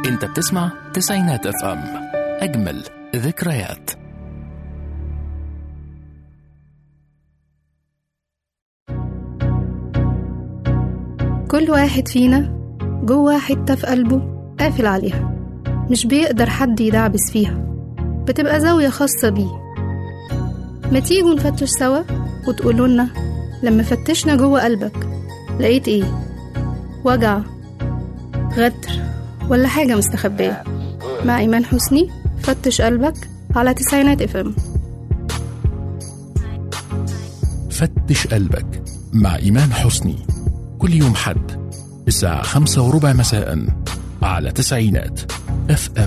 انت بتسمع تسعينات اف ام اجمل ذكريات كل واحد فينا جوه حتة في قلبه قافل عليها مش بيقدر حد يدعبس فيها بتبقى زاوية خاصة بيه ما تيجوا نفتش سوا وتقولوا لنا لما فتشنا جوه قلبك لقيت ايه وجع غدر ولا حاجة مستخبية مع إيمان حسني فتش قلبك على تسعينات اف ام فتش قلبك مع إيمان حسني كل يوم حد الساعة خمسة وربع مساء على تسعينات اف ام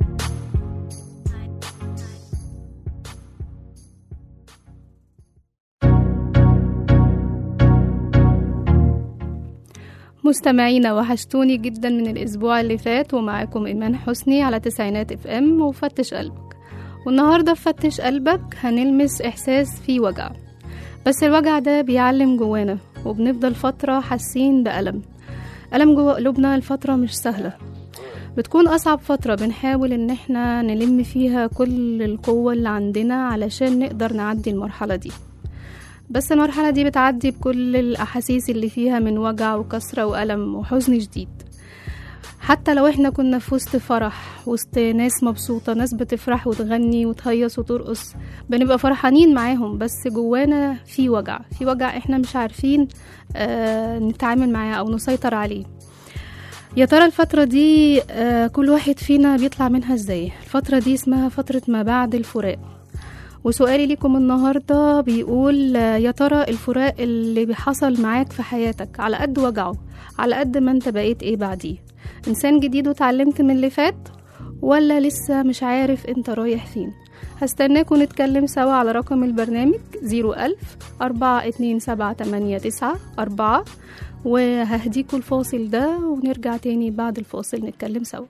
مستمعينا وحشتوني جدا من الأسبوع اللي فات ومعاكم إيمان حسني على تسعينات اف ام وفتش قلبك والنهاردة في فتش قلبك هنلمس إحساس فيه وجع بس الوجع ده بيعلم جوانا وبنفضل فترة حاسين بألم ألم جوا قلوبنا الفترة مش سهلة بتكون أصعب فترة بنحاول إن احنا نلم فيها كل القوة اللي عندنا علشان نقدر نعدي المرحلة دي بس المرحلة دي بتعدي بكل الأحاسيس اللي فيها من وجع وكسرة وألم وحزن شديد حتى لو احنا كنا في وسط فرح وسط ناس مبسوطة ناس بتفرح وتغني وتهيص وترقص بنبقى فرحانين معاهم بس جوانا في وجع في وجع احنا مش عارفين آه نتعامل معاه أو نسيطر عليه يا ترى الفترة دي آه كل واحد فينا بيطلع منها ازاي الفترة دي اسمها فترة ما بعد الفراق وسؤالي ليكم النهاردة بيقول آه، يا ترى الفراق اللي حصل معاك في حياتك على قد وجعه على قد ما انت بقيت ايه بعديه انسان جديد وتعلمت من اللي فات ولا لسه مش عارف انت رايح فين هستناكم نتكلم سوا على رقم البرنامج 01000 42789 4 وههديكوا الفاصل ده ونرجع تاني بعد الفاصل نتكلم سوا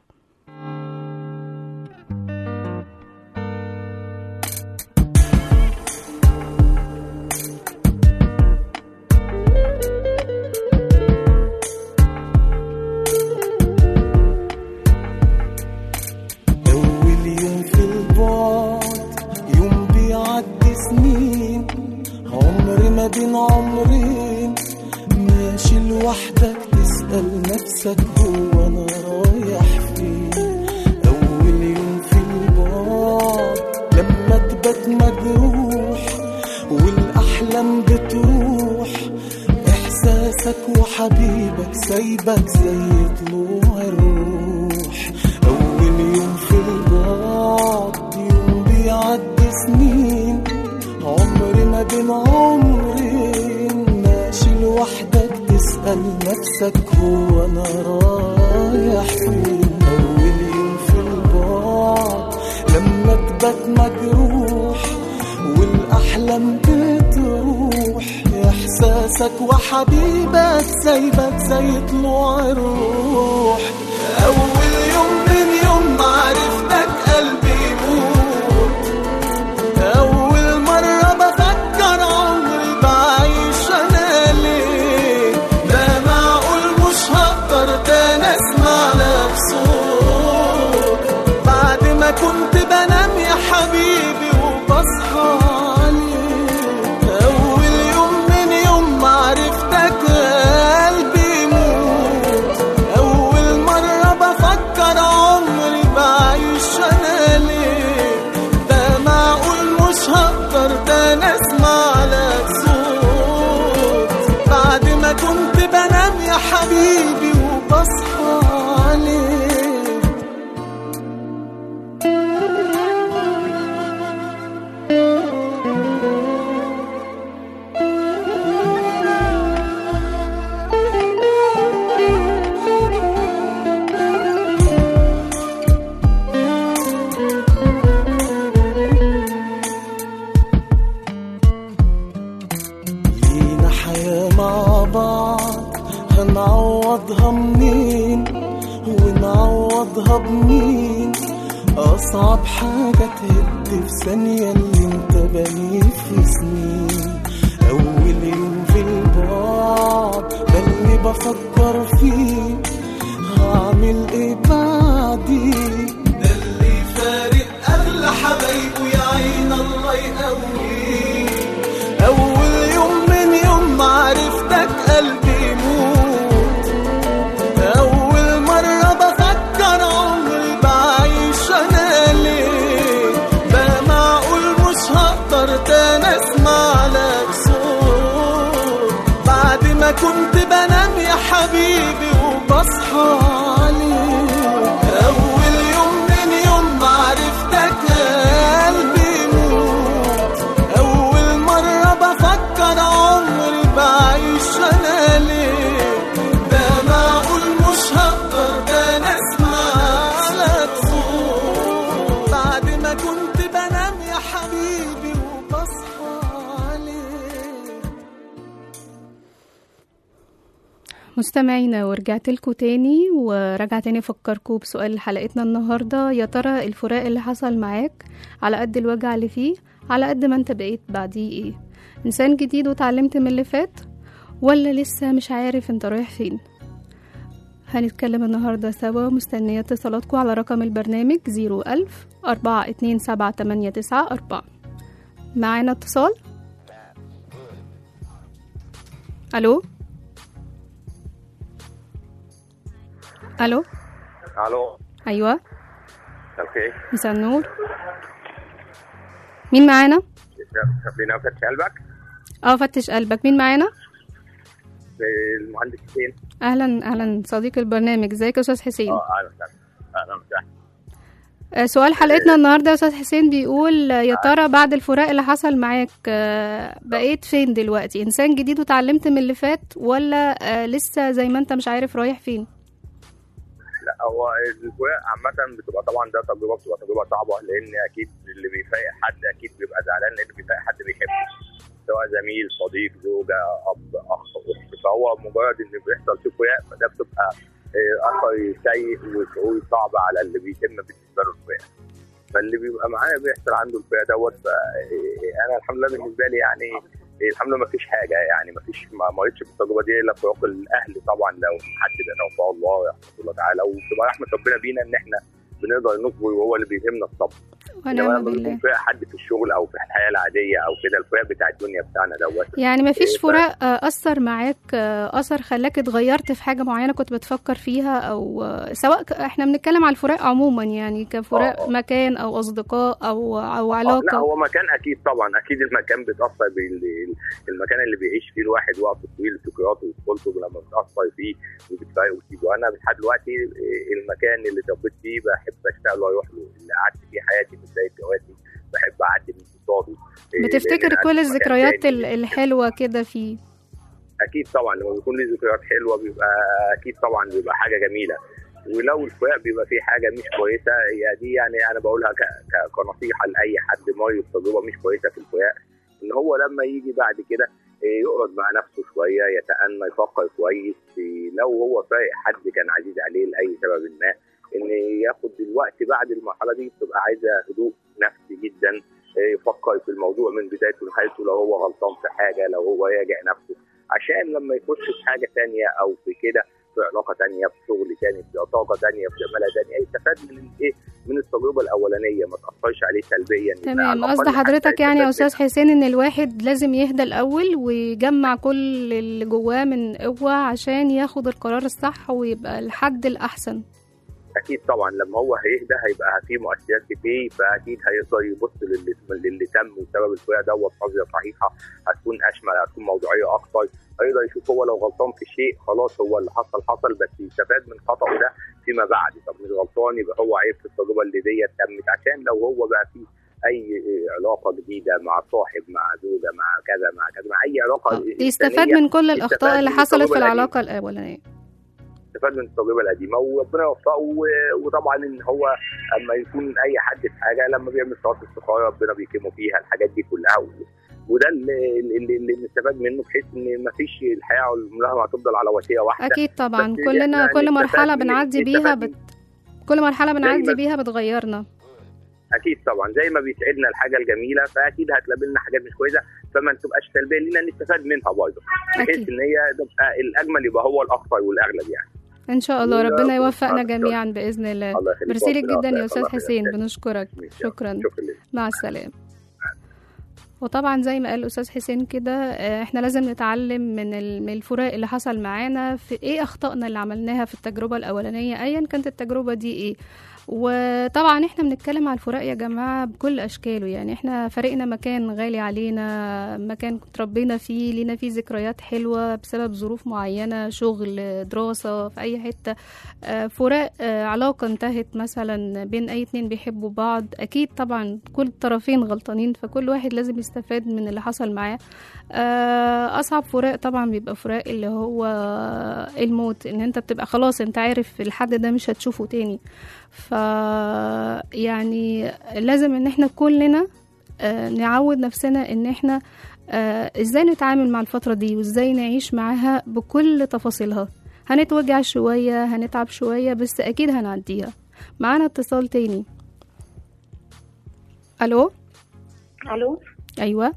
أول يوم في البعد يوم بيعدي سنين عمر ما بين عمرين ماشي لوحدك تسأل نفسك هو أنا رايح فين أول يوم في البعد لما تبات مجروح والأحلام بتروح إحساسك وحبيبك سايبك زي طلوع الروح أول يوم في البعد يوم بيعدي سنين عمر ما بين عمرين ماشي لوحدك تسأل نفسك هو أنا رايح فين أول يوم في البعد لما تبات مجروح والأحلام بتروح إحساسك وحبيبك سايبك زي طلوع الروح أول يوم من يوم ما عرفتك قلبي يموت أول مرة بفكر عمري بعيش أنا ليه ده معقول مش هقدر تاني أسمع لك صوت بعد ما كنت بنام يا حبيبي وبصحى عليك أول يوم من يوم ما عرفتك قلبي يموت أول مرة بفكر عمري بعيش أنا ليه ده معقول مش هقدر تاني أسمع لك صوت بعد ما كنت بنام يا حبيبي وبصحى عليك لينا حياة مع بعض هنعوضها منين ونعوضها بمين أصعب حاجة تهد في ثانية اللي انت بنيه في سنين أول يوم في البعد ده اللي بفكر فيه هعمل ايه بعد كنت بنام يا حبيبي وبصحى عليك أول يوم من يوم ما عرفتك قلبي يموت أول مرة بفكر عمري بعيش أنا ليه ده معقول مش هقدر ده أنا أسمع لك صوت بعد ما كنت بنام يا حبيبي وبصحى عليك مستمعينا ورجعت لكم تاني ورجع تاني افكركم بسؤال حلقتنا النهارده يا ترى الفراق اللي حصل معاك على قد الوجع اللي فيه على قد ما انت بقيت بعديه ايه انسان جديد وتعلمت من اللي فات ولا لسه مش عارف انت رايح فين هنتكلم النهاردة سوا مستنية اتصالاتكم على رقم البرنامج زيرو ألف أربعة اتنين سبعة تمانية تسعة أربعة معانا اتصال ألو ألو الو أيوة مساء الخير مساء النور مين معانا؟ خلينا فتح قلبك اه فتش قلبك مين معانا؟ المهندس حسين اهلا اهلا صديق البرنامج ازيك يا استاذ حسين اه اهلا وسهلا اهلا وسهلا آه، سؤال حلقتنا النهارده يا استاذ حسين بيقول آه، يا ترى بعد الفراق اللي حصل معاك آه، بقيت فين دلوقتي انسان جديد وتعلمت من اللي فات ولا آه، لسه زي ما انت مش عارف رايح فين لا هو الفراق عامة بتبقى طبعا ده تجربة بتبقى تجربة صعبة لأن أكيد اللي بيفايق حد أكيد بيبقى زعلان لأن بيفايق حد بيحبه سواء زميل صديق زوجة أب أخ أخت فهو مجرد إن بيحصل فيه فراق فده بتبقى آه، أثر سيء وشعور صعب على اللي بيتم بالنسبة له الفراق فاللي بيبقى معايا بيحصل عنده الفراق دوت فأنا الحمد لله بالنسبة لي يعني الحمد لله ما فيش حاجه يعني ما فيش ما مريتش بالتجربه دي الا فراق الاهل طبعا لو حد ده وفاه الله يرحمه الله تعالى وبتبقى رحمه ربنا بينا ان احنا بنقدر نصبر وهو اللي بيلهمنا الصبر انما ونعم لما بيكون بالله فراق حد في الشغل او في الحياه العاديه او كده الفراق بتاع الدنيا بتاعنا دوت يعني ما فيش إيه، ف- فراق آه، اثر معاك آه، اثر خلاك اتغيرت في حاجه معينه كنت بتفكر فيها او آه، سواء ك- احنا بنتكلم على الفراق عموما يعني كفراق آه، آه. مكان او اصدقاء او او آه، لا علاقه هو مكان اكيد طبعا اكيد المكان بيتاثر بالمكان اللي بيعيش فيه الواحد وقت طويل ذكرياته وطفولته لما بتاثر فيه وبتفرق وتسيبه انا لحد دلوقتي إيه، المكان اللي اتربيت فيه بحب اشتغل واروح له اللي قعدت فيه حياتي في بدايه جوازي بحب اعدي من قصاده إيه، بتفتكر لأن أنا كل في مكان الذكريات تاني. ال- الحلوه كده فيه اكيد طبعا لما بيكون ليه ذكريات حلوه بيبقى اكيد طبعا بيبقى حاجه جميله ولو الفراق بيبقى فيه حاجه مش كويسه هي دي يعني انا بقولها ك- ك- كنصيحه لاي حد مر بتجربه مش كويسه في الفراق ان هو لما يجي بعد كده إيه، يقعد مع نفسه شويه يتأنى يفكر كويس إيه، لو هو فايق حد كان عزيز عليه لاي سبب ما ان ياخد الوقت بعد المرحله دي بتبقى عايزه هدوء نفسي جدا إيه، يفكر في الموضوع من بدايته لنهايته لو هو غلطان في حاجه لو هو يراجع نفسه عشان لما يخش في حاجه تانية او في كده في علاقه تانية في شغل تاني في طاقه تانية في زماله تانية يستفاد من الايه من التجربه الاولانيه ما تاثرش عليه سلبيا يبقى تمام على قصد الأقل حضرتك حتى يعني يا يستفاد استاذ حسين ان الواحد لازم يهدى الاول ويجمع كل اللي جواه من قوه عشان ياخد القرار الصح ويبقى الحد الاحسن اكيد طبعا لما هو هيهدى هيبقى في مؤثرات كتير فاكيد هيقدر يبص للي, للي تم وسبب الفراق دوت نظره صحيحه هتكون اشمل هتكون موضوعيه اكتر هيقدر يشوف هو لو غلطان في شيء خلاص هو اللي حصل حصل بس يستفاد من خطأه ده فيما بعد طب مش غلطان يبقى هو عيب في التجربه اللي ديت تمت عشان لو هو بقى فيه اي علاقه جديده مع صاحب مع زوجه مع كذا مع كذا مع اي علاقه آه، يستفاد إنسانية، من كل يستفاد الاخطاء اللي من حصلت في التجربة العلاقه الاولانيه استفاد من التجربه القديمه وربنا يوفقه و- وطبعا ان هو اما يكون اي حد في حاجه لما بيعمل صلاه استخاره ربنا بيكرمه فيها الحاجات دي كلها و- وده اللي اللي, اللي نستفاد منه بحيث ان ما فيش الحياه عمرها هتفضل على وتيره واحده اكيد طبعا بس كلنا يعني كل مرحله نستفاد من- بنعدي بيها نستفاد بت... من- كل مرحله بنعدي ما- بيها بتغيرنا اكيد طبعا زي ما بيسعدنا الحاجه الجميله فاكيد هتقابل لنا حاجات مش كويسه فما تبقاش سلبيه لينا نستفاد منها برضه بحيث أكيد. ان هي تبقى الاجمل يبقى هو الاكثر والاغلب يعني ان شاء الله ولا ربنا كل يوفقنا حاجة. جميعا باذن الله الله يخليك ميرسي لك ربنا جدا يا يوفقك. استاذ الله حسين يخليك. بنشكرك ماشي. شكرا شكرا لك مع السلامة وطبعا زي ما قال الأستاذ حسين كده آه، احنا لازم نتعلم من ال- من الفراق اللي حصل معانا في ايه أخطائنا اللي عملناها في التجربة الأولانية أيا كانت التجربة دي ايه وطبعا احنا بنتكلم على الفراق يا جماعة بكل أشكاله يعني احنا فريقنا مكان غالي علينا مكان تربينا فيه لينا فيه ذكريات حلوة بسبب ظروف معينة شغل دراسة في أي حتة آه، فراق آه، علاقة انتهت مثلا بين أي اتنين بيحبوا بعض أكيد طبعا كل الطرفين غلطانين فكل واحد لازم يستفاد من اللي حصل معاه آه، أصعب فراق طبعا بيبقى فراق اللي هو الموت إن أنت بتبقى خلاص أنت عارف الحد ده مش هتشوفه تاني ف يعني لازم ان احنا كلنا آه، نعود نفسنا ان احنا آه، ازاي نتعامل مع الفترة دي وازاي نعيش معاها بكل تفاصيلها هنتوجع شوية هنتعب شوية بس اكيد هنعديها معانا اتصال تاني الو الو ايوه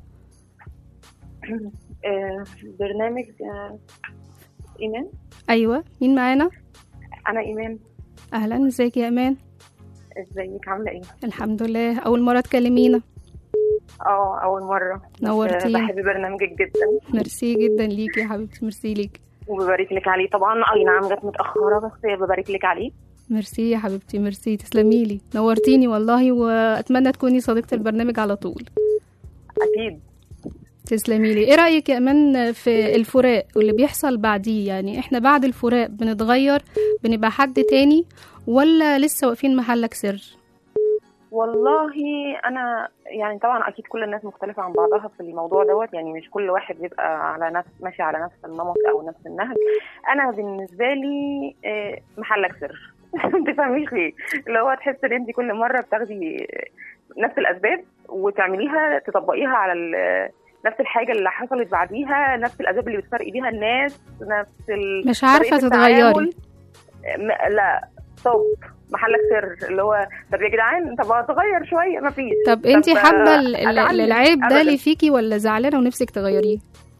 آه، برنامج آه، ايمان ايوه مين معانا انا ايمان اهلا ازيك يا امان ازيك عامله ايه الحمد لله اول مرة تكلمينا اه اول مره آه، نورتينا بحب برنامجك جدا ميرسي جدا ليكي يا حبيبتي ميرسي ليكي وببارك لك عليه طبعا اي نعم جت متاخره بس ببارك لك عليه ميرسي يا حبيبتي ميرسي تسلمي لي نورتيني والله واتمنى تكوني صديقة البرنامج على طول اكيد تسلمي لي ايه رايك يا امان في الفراق واللي بيحصل بعديه يعني احنا بعد الفراق بنتغير بنبقى حد تاني ولا لسه واقفين محلك سر والله انا يعني طبعا اكيد كل الناس مختلفه عن بعضها في الموضوع دوت يعني مش كل واحد بيبقى على نفس ماشي على نفس النمط او نفس النهج انا بالنسبه لي آه، محلك سر ما تفهميش ليه اللي هو تحس ان انت كل مره بتاخدي نفس الاسباب وتعمليها تطبقيها على ال- نفس الحاجه اللي حصلت بعديها نفس الاسباب اللي بتفرقي بيها الناس نفس ال... مش عارفه طريقة تتغيري التعامل. م- لا ستوب محلك سر اللي هو طب يا جدعان طب اتغير شويه مفيش طب انتي طب، حابه آه، ال- ال- أتعلم. العيب ده أبداً. اللي فيكي ولا زعلانه ونفسك تغيريه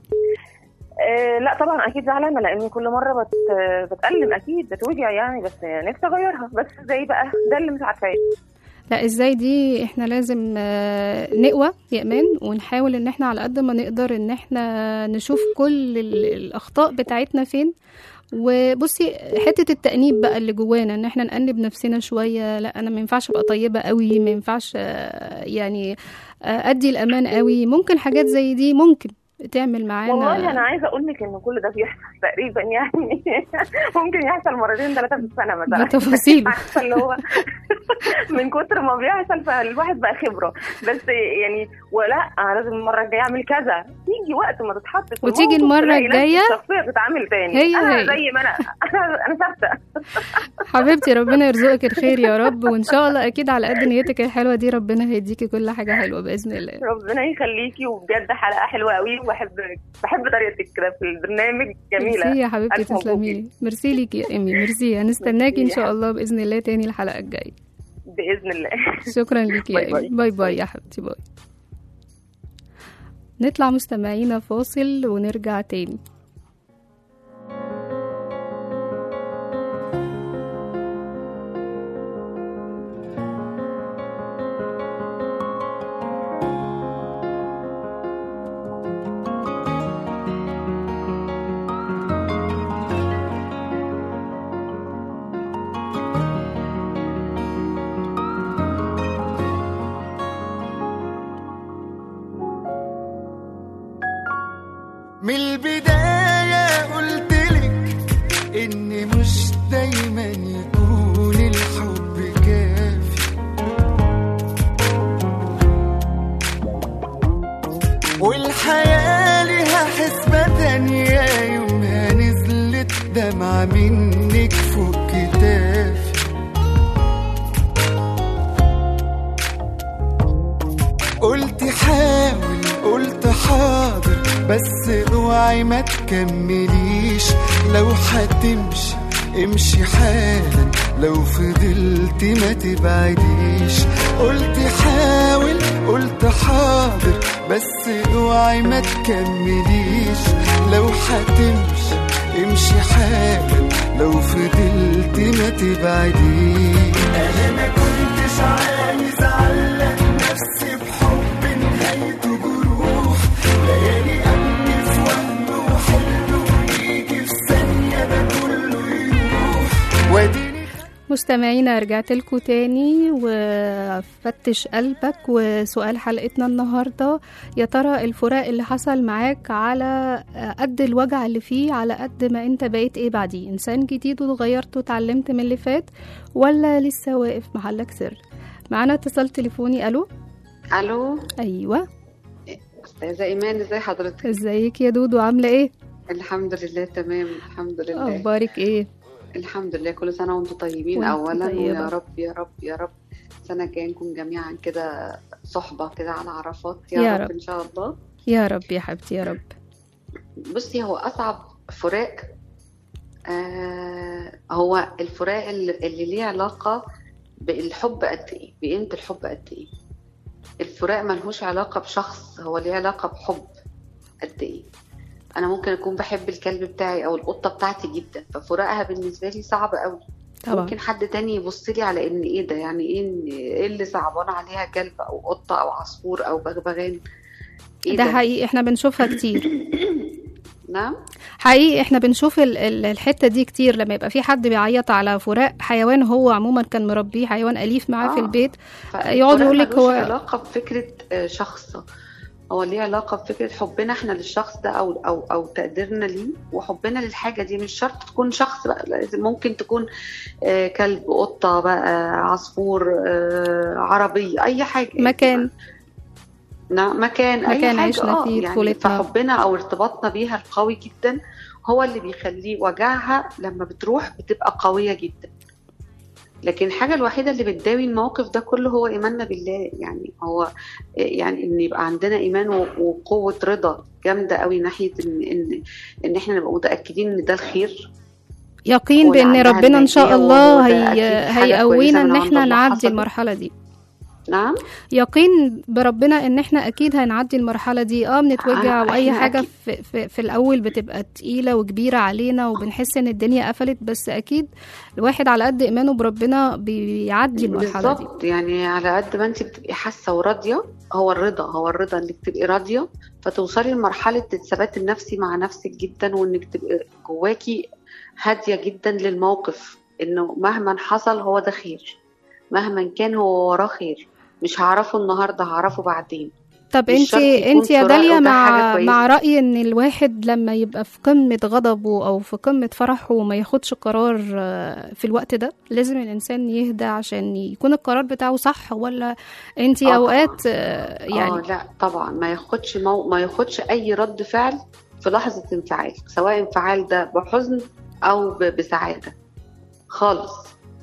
آه لا طبعا اكيد زعلانه لاني كل مره بت... بتألم اكيد بتوجع يعني بس نفسي اغيرها بس زي بقى ده اللي مش عارفاه لا ازاي دي احنا لازم آه، نقوى يا امان ونحاول ان احنا على قد ما نقدر ان احنا نشوف كل ال- الاخطاء بتاعتنا فين وبصي حته التانيب بقى اللي جوانا ان احنا نأنب نفسنا شويه لا انا ما ينفعش ابقى طيبه قوي ما ينفعش آه، يعني آه، ادي الامان قوي ممكن حاجات زي دي ممكن تعمل معانا والله انا عايزه اقول لك ان كل ده بيحصل تقريبا يعني ممكن يحصل مرتين ثلاثه في السنه مثلا بتفاصيله. عارفه اللي هو من كتر ما بيحصل فالواحد بقى خبره بس يعني ولا أنا لازم المره الجايه اعمل كذا يجي وقت ما تتحط في وتيجي الموقف المرة تلاقي نفس الجاية الشخصيه بتتعامل تاني هي انا هي. زي ما انا انا انا ثابته حبيبتي ربنا يرزقك الخير يا رب وان شاء الله اكيد على قد نيتك الحلوه دي ربنا هيديكي كل حاجه حلوه باذن الله ربنا يخليكي وبجد حلقه حلوه قوي وبحب بحب طريقتك كده في البرنامج جميله ميرسي يا حبيبتي ألف مبروك تسلمي لي ميرسي ليكي يا امي ميرسي هنستناكي ان ميرسي يا شاء الله باذن الله تاني الحلقه الجايه باذن الله شكرا ليكي باي يا امي باي. باي باي يا حبيبتي باي نطلع مستمعينا فاصل ونرجع تاني من البداية قلتلك إن مش دايما يكون الحب كافي والحياة ليها حسبة تانية يومها نزلت دمعة منك فوق كتافي قلت حاول قلت حاضر بس اوعي ما تكمليش لو هتمشي امشي حالا لو فضلت ما تبعديش قلت حاول قلت حاضر بس اوعي ما تكمليش لو هتمشي امشي حالا لو فضلت ما تبعديش انا ما كنتش عايز اعلق نفسي بحب نهايته جروح ليالي قلبي في وهم وحلم ويجي في ثانية ده كله يروح واديني مستمعينا رجعت لكم تاني وفتش قلبك وسؤال حلقتنا النهاردة يا ترى الفراق اللي حصل معاك على قد الوجع اللي فيه على قد ما انت بقيت ايه بعديه انسان جديد واتغيرت وتعلمت من اللي فات ولا لسه واقف محلك سر معانا اتصال تليفوني الو الو ايوه استاذه ايمان ازي حضرتك ازيك يا دودو عامله ايه الحمد لله تمام الحمد لله اخبارك ايه الحمد لله كل سنه وانتم طيبين وانت اولا طيبة. ويا رب يا رب يا رب سنه الجايه نكون جميعا كده صحبه كده على عرفات يا, يا رب, رب. ان شاء الله يا رب يا حبيبتي يا رب بصي هو اصعب فراق آه هو الفراق اللي, اللي ليه علاقه بالحب قد ايه بقيمه الحب قد ايه الفراق ملهوش علاقه بشخص هو ليه علاقه بحب قد ايه انا ممكن اكون بحب الكلب بتاعي او القطه بتاعتي جدا ففراقها بالنسبه لي صعب قوي طبعا ممكن حد تاني يبص لي على ان ايه ده يعني ايه إن- ايه اللي صعبان عليها كلب او قطه او عصفور او بغبغان ايه ده حقيقي احنا بنشوفها كتير نعم حقيقي احنا بنشوف ال- ال- الحته دي كتير لما يبقى في حد بيعيط على فراق حيوان هو عموما كان مربيه حيوان اليف معاه في آه. البيت فالفراق يقعد يقول لك ملوش هو- علاقه بفكره آه، شخص هو ليه علاقه بفكره حبنا احنا للشخص ده او او او تقديرنا ليه وحبنا للحاجه دي مش شرط تكون شخص بقى لازم ممكن تكون آه، كلب قطه بقى عصفور آه، عربيه اي حاجه مكان نعم مكان مكان اي حاجه عشنا اه فيه، يعني طفولتنا. فحبنا او ارتباطنا بيها القوي جدا هو اللي بيخليه وجعها لما بتروح بتبقى قويه جدا لكن الحاجه الوحيده اللي بتداوي الموقف ده كله هو ايماننا بالله يعني هو يعني ان يبقى عندنا ايمان و- وقوه رضا جامده قوي ناحيه ان ان ان احنا نبقى متاكدين ان ده الخير يقين واللي بان عندها ربنا ان شاء النية الله وده هي أكيد حاجة هيقوينا كويسة ان من احنا عند الله نعدي حصلت. المرحله دي نعم يقين بربنا ان احنا اكيد هنعدي المرحله دي اه بنتوجع أنا- واي إحنا حاجه أكيد. في, في, في الاول بتبقى تقيله وكبيره علينا وبنحس ان الدنيا قفلت بس اكيد الواحد على قد ايمانه بربنا بيعدي المرحله دي بالظبط يعني على قد ما انت بتبقي حاسه وراضيه هو الرضا هو الرضا انك تبقي راضيه فتوصلي لمرحله الثبات النفسي مع نفسك جدا وانك تبقي جواكي هاديه جدا للموقف انه مهما حصل هو ده خير مهما كان هو وراه خير مش هعرفه النهارده هعرفه بعدين طب مش انت شرط يكون انت يا فراق داليا وده حاجة مع كويسة. مع راي ان الواحد لما يبقى في قمه غضبه او في قمه فرحه وما ياخدش قرار آه، في الوقت ده لازم الانسان يهدى عشان يكون القرار بتاعه صح ولا انت آه اوقات آه، يعني يعني اه لا طبعا ما ياخدش مو... ما ياخدش اي رد فعل في لحظه انفعال سواء انفعال ده بحزن او ب... بسعاده خالص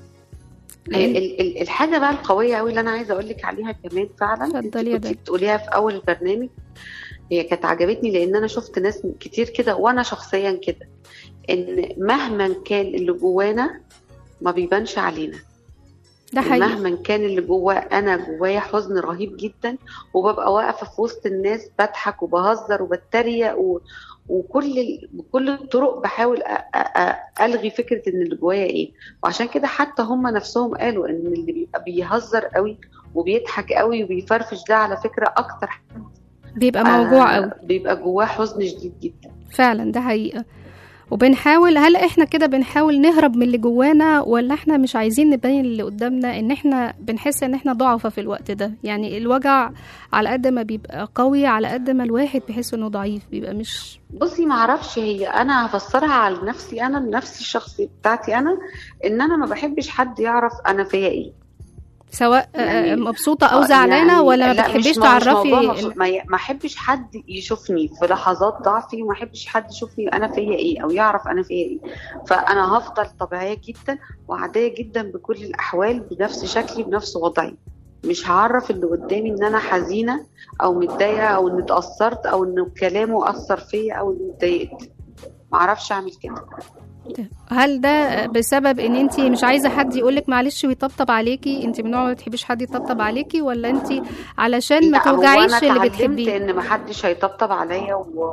لأن- ال- ال- الحاجه بقى القويه قوي اللي انا عايزه اقول لك عليها كمان فعلا انت اتفضلي يا كنتي داليا. بتقوليها في اول البرنامج هي كانت عجبتني لان انا شفت ناس كتير كده وانا شخصيا كده ان مهما كان اللي جوانا ما بيبانش علينا ده حقيقي مهما كان اللي جواه انا جوايا حزن رهيب جدا وببقى واقفه في وسط الناس بضحك وبهزر وبتريق و... وكل ال... بكل الطرق بحاول أ... أ... أ... الغي فكره ان اللي جوايا ايه وعشان كده حتى هم نفسهم قالوا ان اللي بيبقى بيهزر قوي وبيضحك قوي وبيفرفش ده على فكره اكتر بيبقى موجوع آه، قوي بيبقى جواه حزن شديد جدا فعلا ده حقيقة وبنحاول هل احنا كده بنحاول نهرب من اللي جوانا ولا احنا مش عايزين نبين اللي قدامنا ان احنا بنحس ان احنا ضعفة في الوقت ده يعني الوجع على قد ما بيبقى قوي على قد ما الواحد بيحس انه ضعيف بيبقى مش بصي ما اعرفش هي انا هفسرها على نفسي انا لنفسي الشخصيه بتاعتي انا ان انا ما بحبش حد يعرف انا فيا ايه سواء يعني- آه، مبسوطة او آه، زعلانة يعني ولا ما لا، بتحبيش مش مو- مش تعرفي موضوع ال- مبسوط. ما ي- ما احبش حد يشوفني في لحظات ضعفي وما احبش حد يشوفني انا فيا ايه او يعرف انا فيا ايه فانا هفضل طبيعيه جدا وعاديه جدا بكل الاحوال بنفس شكلي بنفس وضعي مش هعرف اللي قدامي ان انا حزينه او متضايقه او ان اتاثرت او ان كلامه اثر فيا او اني اتضايقت ما اعرفش اعمل كده هل ده بسبب ان انت مش عايزة حد يقولك معلش ويطبطب عليكي انت من النوع ما بتحبيش حد يطبطب عليكي ولا انت علشان ما لا، هو توجعيش انا اللي اتعلمت بتحبيه ان محدش هيطبطب عليا و...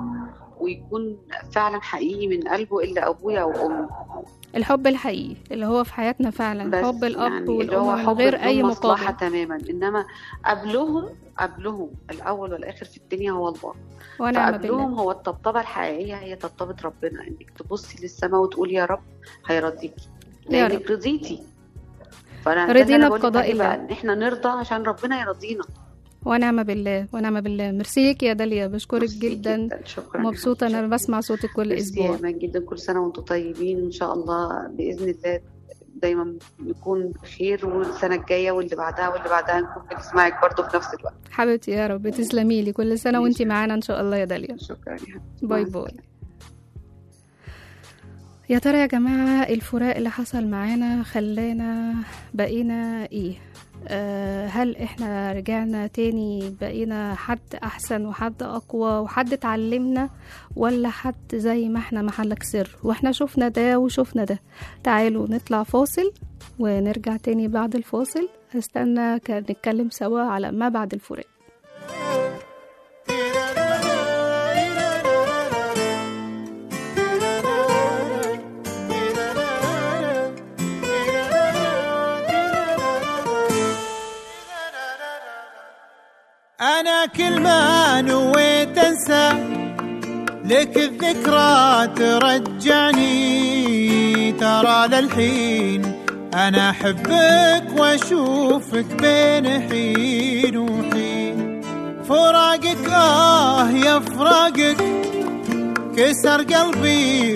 ويكون فعلا حقيقي من قلبه الا ابويا او امي الحب الحقيقي اللي هو في حياتنا فعلا بس حب الاب يعني اللي هو والام من حب غير بدون اي مصلحه مقابل تماما انما قبلهم قبلهم الاول والاخر في الدنيا هو الله ونعم بالله فقبلهم هو الطبطبه الحقيقيه هي طبطبه ربنا انك تبصي للسماء وتقولي يا رب هيرضيكي يا لانك رضيتي فانا ده اللي رضينا أنا بقولك بقضاء عليه بقى، الله. ان احنا نرضى عشان ربنا يرضينا ونعم بالله ونعم بالله ميرسيك يا داليا بشكرك ميرسي جدا شكرا مبسوطة شكراً. أنا بسمع صوتك كل ميرسي أسبوع يا امان جدا كل سنه وانتم طيبين وان شاء الله باذن الله دايما نكون بخير والسنه الجايه واللي بعدها واللي بعدها نكون بنسمعك برضه في نفس الوقت حبيبتي يا رب تسلمي لي كل سنة وانتي معانا إن شاء الله يا داليا شكرا يا باي باي يا ترى يا جماعة الفراق اللي حصل معانا خلانا بقينا ايه آه هل احنا رجعنا تاني بقينا حد احسن وحد اقوى وحد اتعلمنا ولا حد زي ما احنا محلك سر واحنا شفنا ده وشفنا ده تعالوا نطلع فاصل ونرجع تاني بعد الفاصل هستنى كان نتكلم سوا على ما بعد الفراق أنا كل ما نويت أنسى لك الذكرى ترجعني ترى للحين أنا أحبك وأشوفك بين حين وحين فراقك آه يا فراقك كسر قلبي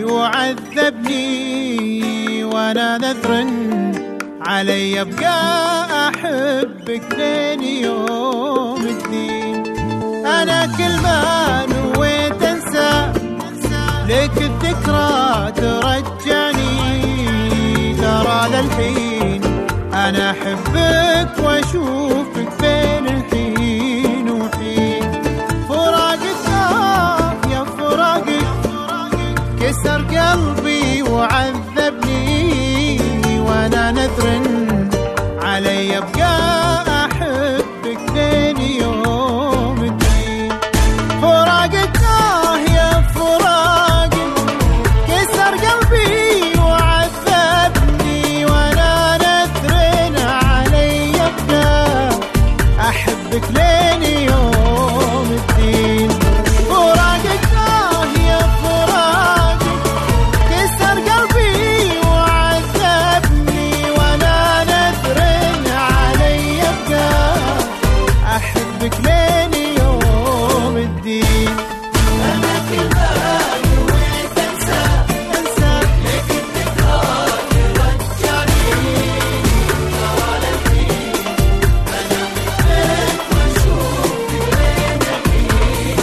وعذبني وأنا نذر علي أبقى أحبك لين يوم الدين أنا كل ما نويت أنسى لك الذكرى ترجعني ترى للحين أنا أحبك وأشوفك بين الحين وحين فراقك آه يا فراقك كسر قلبي وعذبني وانا نذر علي ابقى احبك لين يوم الدين فراقك آه يا فراقك كسر قلبي وعذبني وانا نذر علي ابقى احبك لين يوم الدين فراقك آه يا فراقك كسر قلبي وعذبني وانا نذر علي ابقى احبك لين يوم الدين انا كل ما نويت انسى انسى لك الذكرى ترجعني ترى للحين انا مثلك واشوفك بين الحين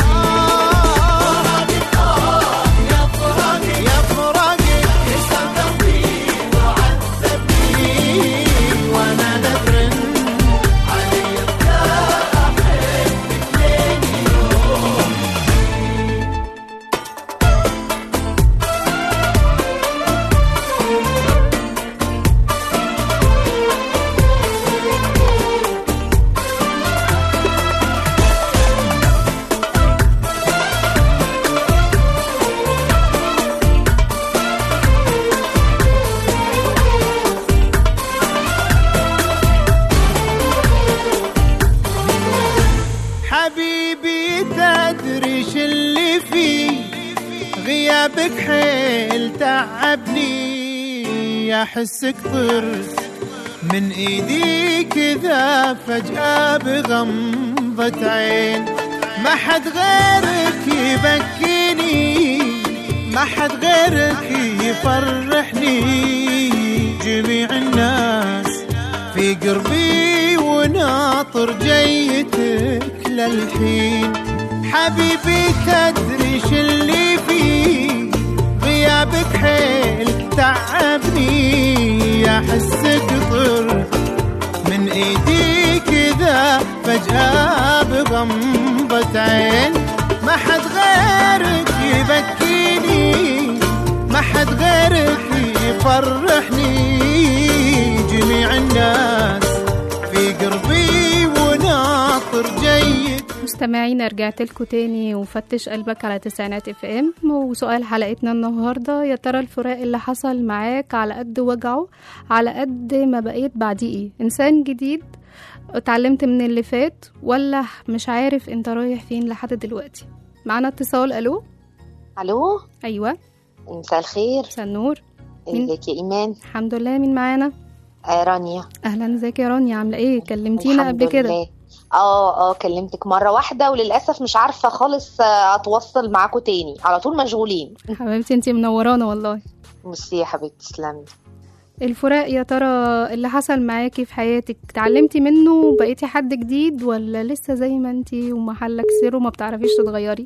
فراقك اه يا فراقي يا فراقي كسر قلبي وعذبني وانا نذر علي ابقى احبك لين يوم حبيبي تدري ش اللي فيه غيابك حيل تعبني احسك طرت من ايدي كذا فجأة بغمضة عين ما حد غيرك يبكيني ما حد غيرك يفرحني جميع الناس في قربي وناطر جيتك للحين حبيبي تدري ش اللي فيه غيابك حيل تعبني احسك طرت من ايدي كذا فجأة بغمضة عين ما حد غيرك يبكيني ما حد غيرك يفرحني جميع الناس في قربي وناطر جيد مستمعينا رجعت لكم تاني وفتش قلبك على تسعينات اف ام وسؤال حلقتنا النهارده يا ترى الفراق اللي حصل معاك على قد وجعه على قد ما بقيت بعديه ايه انسان جديد اتعلمت من اللي فات ولا مش عارف انت رايح فين لحد دلوقتي معانا اتصال الو الو ايوه مساء الخير مساء النور مين؟ ازيك يا ايمان الحمد لله مين معانا آه رانيا اهلا ازيك يا رانيا عامله ايه كلمتينا الحمد قبل كده لله. اه اه كلمتك مرة واحدة وللأسف مش عارفة خالص آه، أتوصل معاكم تاني على طول مشغولين حبيبتي انتي منورانا والله ميرسي يا حبيبتي تسلمي الفراق يا ترى اللي حصل معاكي في حياتك اتعلمتي منه وبقيتي حد جديد ولا لسه زي ما انتي ومحلك سر وما بتعرفيش تتغيري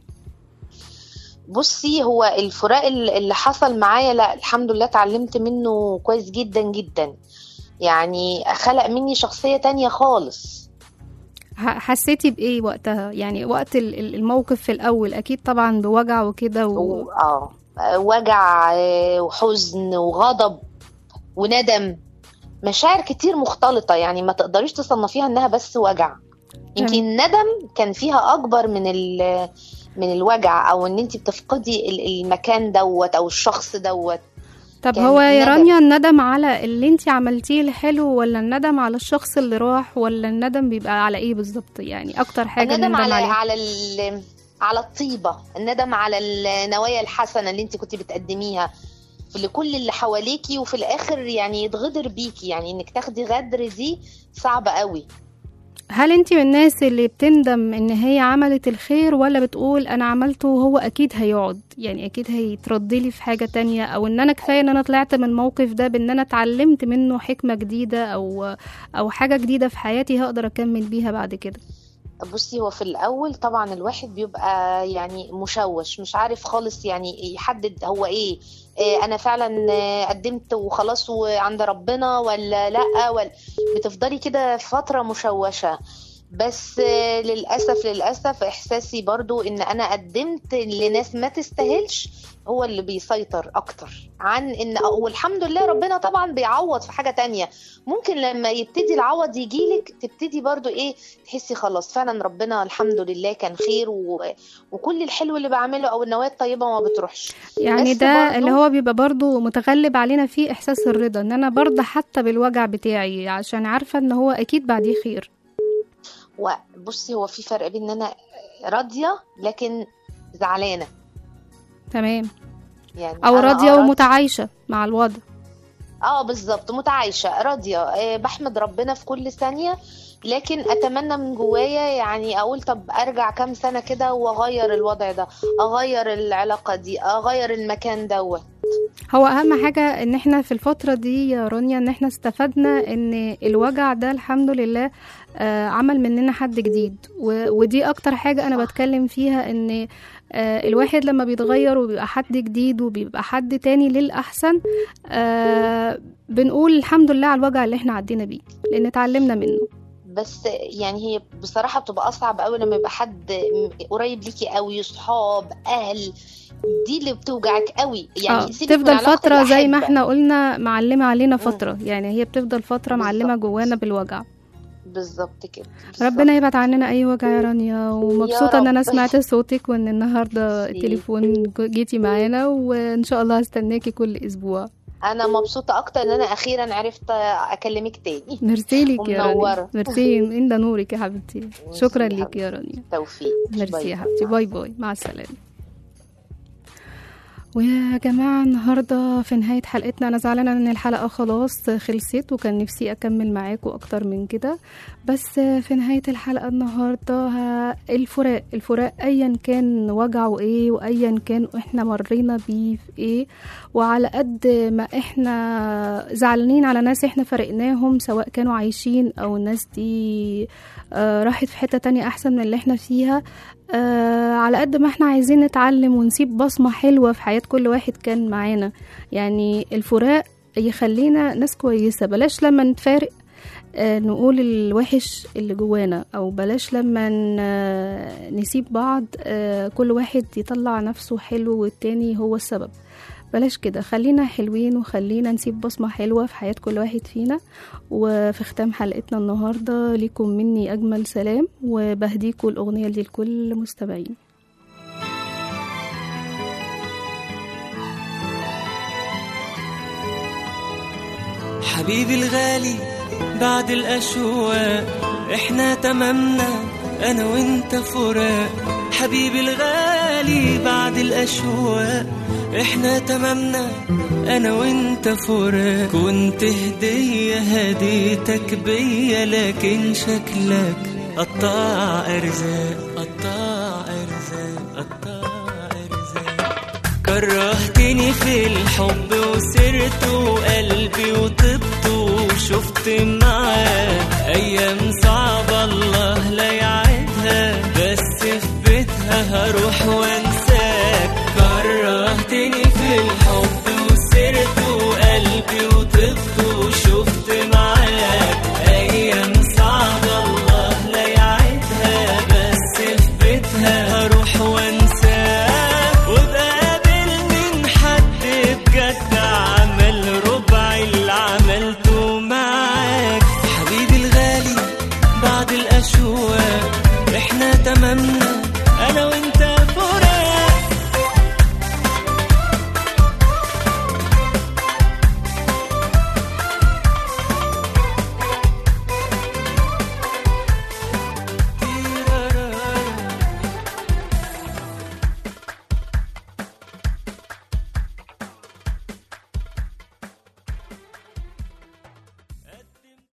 بصي هو الفراق ال- اللي حصل معايا لا الحمد لله اتعلمت منه كويس جدا جدا يعني خلق مني شخصية تانية خالص ح- حسيتي بايه وقتها يعني وقت ال- ال- الموقف في الاول اكيد طبعا بوجع وكده و... و- اه وجع آه، وحزن وغضب وندم مشاعر كتير مختلطة يعني ما تقدريش تصنفيها انها بس وجع يمكن الندم كان فيها اكبر من ال من الوجع او ان انت بتفقدي ال- المكان دوت او الشخص دوت طب كان هو يا ندم. رانيا الندم على اللي انتي عملتيه الحلو ولا الندم على الشخص اللي راح ولا الندم بيبقى على ايه بالظبط يعني اكتر حاجه الندم بنندم على عليها على ال- على الطيبة الندم على النوايا الحسنة اللي انت كنت بتقدميها لكل اللي حواليكي وفي الاخر يعني يتغدر بيكي يعني انك تاخدي غدر دي صعبة قوي هل انتي من الناس اللي بتندم ان هي عملت الخير ولا بتقول انا عملته وهو اكيد هيقعد يعني اكيد هيترد لي في حاجه تانية او ان انا كفايه ان انا طلعت من الموقف ده بان انا اتعلمت منه حكمه جديده او او حاجه جديده في حياتي هقدر اكمل بيها بعد كده بصي هو في الأول طبعا الواحد بيبقى يعني مشوش مش عارف خالص يعني يحدد هو إيه إيه أنا فعلا آه، قدمت وخلاص وعند ربنا ولا لأ ولا بتفضلي كده فترة مشوشة بس آه، للأسف للأسف إحساسي برضو إن أنا قدمت لناس ما تستاهلش هو اللي بيسيطر أكتر عن إن والحمد لله ربنا طبعا بيعوض في حاجة تانية ممكن لما يبتدي العوض يجيلك تبتدي برضو إيه تحسي خلاص فعلا ربنا الحمد لله كان خير و... وكل الحلو اللي بعمله او النوايا الطيبه ما بتروحش يعني بس ده برضو- اللي هو بيبقى برضو متغلب علينا فيه احساس الرضا ان انا برضى حتى بالوجع بتاعي عشان عارفه ان هو اكيد بعديه خير وبصي هو في فرق بين ان انا راضيه لكن زعلانه تمام يعني او أنا راضيه آه ومتعايشه مع الوضع اه بالظبط متعايشه راضيه آه، بحمد ربنا في كل ثانيه لكن اتمنى من جوايا يعني اقول طب ارجع كام سنه كده واغير الوضع ده اغير العلاقه دي اغير المكان دوت هو اهم حاجه ان احنا في الفتره دي يا رانيا ان احنا استفدنا ان الوجع ده الحمد لله آه، عمل مننا حد جديد و- ودي اكتر حاجه انا بتكلم فيها ان آه، الواحد لما بيتغير وبيبقى حد جديد وبيبقى حد تاني للاحسن آه، بنقول الحمد لله على الوجع اللي احنا عدينا بيه لان اتعلمنا منه بس يعني هي بصراحة بتبقى أصعب قوي لما يبقى حد م- قريب ليكي قوي صحاب أهل دي اللي بتوجعك قوي يعني اه سيبك من تفضل علاقة فتره زي ما الأحبة. احنا قلنا معلمه علينا مم. فتره يعني هي بتفضل فتره معلمه بالظبط. جوانا بالوجع بالظبط كده بالظبط. ربنا يبعد عننا اي وجع يا رانيا ومبسوطه ان انا رب. سمعت صوتك وان النهارده ميرسي. التليفون جيتي معانا وان شاء الله هستناكي كل اسبوع أنا مبسوطة أكتر إن أنا أخيرا عرفت أكلمك تاني ميرسي ليك يا رانيا ومنورة. ميرسي ان ده نورك يا حبيبتي ميرسي شكرا يا ليك يا حبيبتي. رانيا توفيق ميرسي يا باي. حبيبتي باي باي مع السلامة ويا جماعة النهاردة في نهاية حلقتنا أنا زعلانة إن الحلقة خلاص خلصت وكان نفسي أكمل معاكم أكتر من كده بس في نهاية الحلقة النهاردة ه- الفراق الفراق أيا كان وجعه إيه وأيا كان إحنا مرينا بيه في إيه وعلى قد ما إحنا زعلانين على ناس إحنا فرقناهم سواء كانوا عايشين أو الناس دي آه، راحت في حتة تانية أحسن من اللي إحنا فيها آه على قد ما احنا عايزين نتعلم ونسيب بصمة حلوة في حياة كل واحد كان معانا يعني الفراق يخلينا ناس كويسة بلاش لما نتفارق آه نقول الوحش اللي جوانا او بلاش لما ن- نسيب بعض آه كل واحد يطلع نفسه حلو والتاني هو السبب بلاش كده خلينا حلوين وخلينا نسيب بصمة حلوة في حياة كل واحد فينا وفي ختام حلقتنا النهاردة ليكم مني أجمل سلام وبهديكوا الأغنية دي لكل مستمعين حبيبي الغالي بعد الأشواق احنا تمامنا أنا وانت فراق حبيبي الغالي بعد الأشواق احنا تمامنا انا وانت فراق كنت هدية هديتك بيا لكن شكلك قطع ارزاق قطع ارزاق قطع ارزاق كرهتني في الحب وسرت وقلبي وطبت وشفت